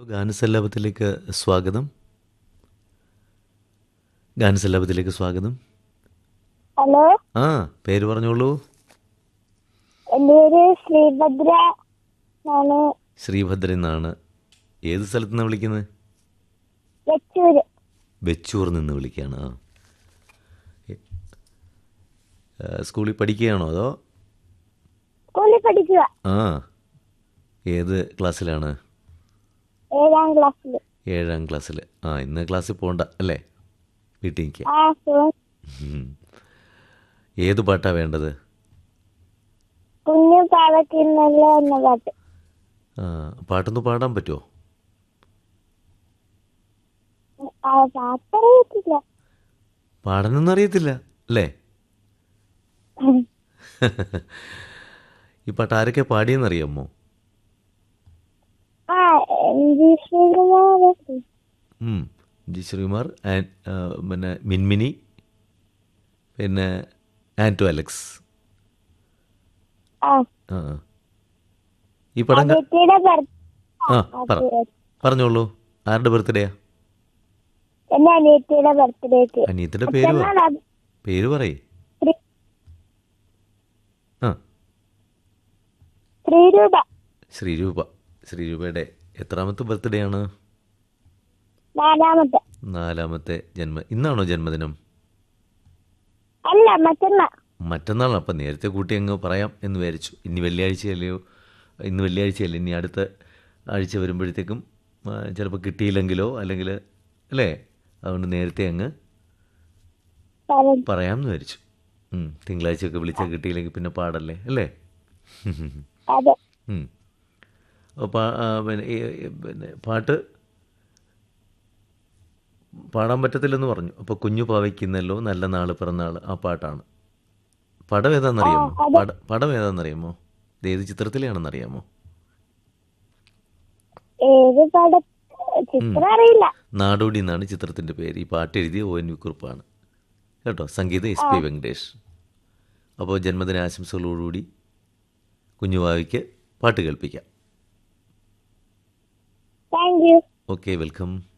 ഗാനസല്ലാപത്തിലേക്ക് സ്വാഗതം ഗാനസല്ലാപത്തിലേക്ക് സ്വാഗതം ഹലോ ആ പേര് പറഞ്ഞോളൂ എൻ്റെ പേര് ശ്രീഭദ്ര ആണ് ശ്രീഭദ്രൻ എന്നാണ് ഏത് സ്ഥലത്ത് നിന്ന് വിളിക്കുന്നത് വെച്ചൂര് ബെച്ചൂർ നിന്ന് വിളിക്കുകയാണ് ആ എ- ആ, സ്കൂളിൽ പഠിക്കുകയാണോ അതോ സ്കൂളിൽ പഠിക്കുക ആ ഏത് ക്ലാസ്സിലാണ് ഏഴാം ക്ലാസ്സിൽ ഏഴാം ക്ലാസ്സിൽ ആ ഇന്ന് ക്ലാസ്സിൽ പോകണ്ട അല്ലേ വീട്ടിൽ നിൽക്കുക ആ സു- ഉം. ഏത് പാട്ടാ വേണ്ടത് കുഞ്ഞു പാവക്കിന്നല്ല എന്ന പാട്ട് ആ, പാട്ടൊന്ന് പാടാൻ പറ്റുമോ ആ പാട്ടറിയത്തില്ല പാടാനൊന്നും അറിയത്തില്ല അല്ലേ ഈ പാട്ട് ആരൊക്കെ പാടിയെന്നറിയാമോ ആ എം ജി ശ്രീകുമാർ ഉം. ജി ശ്രീകുമാർ ആൻ- ആ, പിന്നെ മിൻമിനി പിന്നെ ആൻറ്റു അലക്സ് ആ ആ ആ. ഈ പടം ക- അനിയത്തിയുടെ ബർത്ത് ആ പറ പറഞ്ഞോളൂ ആരുടെ ബർത്ത്ഡേയാ എന്റെ അനിയത്തിയുടെ ബർത്ത്ഡേക്ക് അനിയത്തിൻ്റെ പേര് പറ മറ്റന്നാൾ പേര് പറയേ ശ്രീ- ആ ശ്രീരൂപ ശ്രീരൂപ ശ്രീരൂപയുടെ എത്രാമത്തെ ബർത്ത്ഡേ ആണ് നാലാമത്തെ നാലാമത്തെ ജന്മ ഇന്നാണോ ജന്മദിനം അല്ല മറ്റന്നാ മറ്റന്നാൾ അപ്പം നേരത്തെ കൂട്ടി അങ്ങ് പറയാം എന്ന് വിചാരിച്ചു ഇനി വെള്ളിയാഴ്ചയല്ലയോ ഇന്ന് വെള്ളിയാഴ്ചയല്ലേ ഇനി അടുത്ത ആഴ്ച വരുമ്പോഴത്തേക്കും ചിലപ്പോൾ കിട്ടിയില്ലെങ്കിലോ അല്ലെങ്കിൽ അല്ലേ അതുകൊണ്ട് നേരത്തെ അങ്ങ് പറഞ്ഞു പറയാമെന്ന് വിചാരിച്ചു ഉം, തിങ്കളാഴ്ചയൊക്കെ വിളിച്ചാൽ കിട്ടിയില്ലെങ്കിൽ പിന്നെ പാടല്ലേ അല്ലേ അതെ ഉം. അപ്പോൾ പാ- ആ, പിന്നെ ഈ- ഈ പിന്നെ പാട്ട് പാടാൻ പറ്റത്തില്ലെന്ന് പറഞ്ഞു അപ്പോൾ കുഞ്ഞു പാവയ്ക്കുന്നല്ലോ നല്ല നാൾ പിറന്നാൾ ആ പാട്ടാണ് പടം ഏതാണെന്നറിയാമോ പട പടം ഏതാണെന്നറിയാമോ ഇത് ഏത് ചിത്രത്തിലാണെന്നറിയാമോ ഏത് പട ചിത്രം അറിയില്ല നാടോടി എന്നാണ് ചിത്രത്തിൻ്റെ പേര് ഈ പാട്ട് എഴുതിയ ഒ എൻ വി കുറുപ്പാണ് കേട്ടോ സംഗീതം എസ് പി വെങ്കടേഷ് അപ്പോൾ ജന്മദിന ആശംസകളോടുകൂടി കുഞ്ഞുവാവിക്ക് പാട്ട് കേൾപ്പിക്കാം താങ്ക് യു ഓക്കെ വെൽക്കം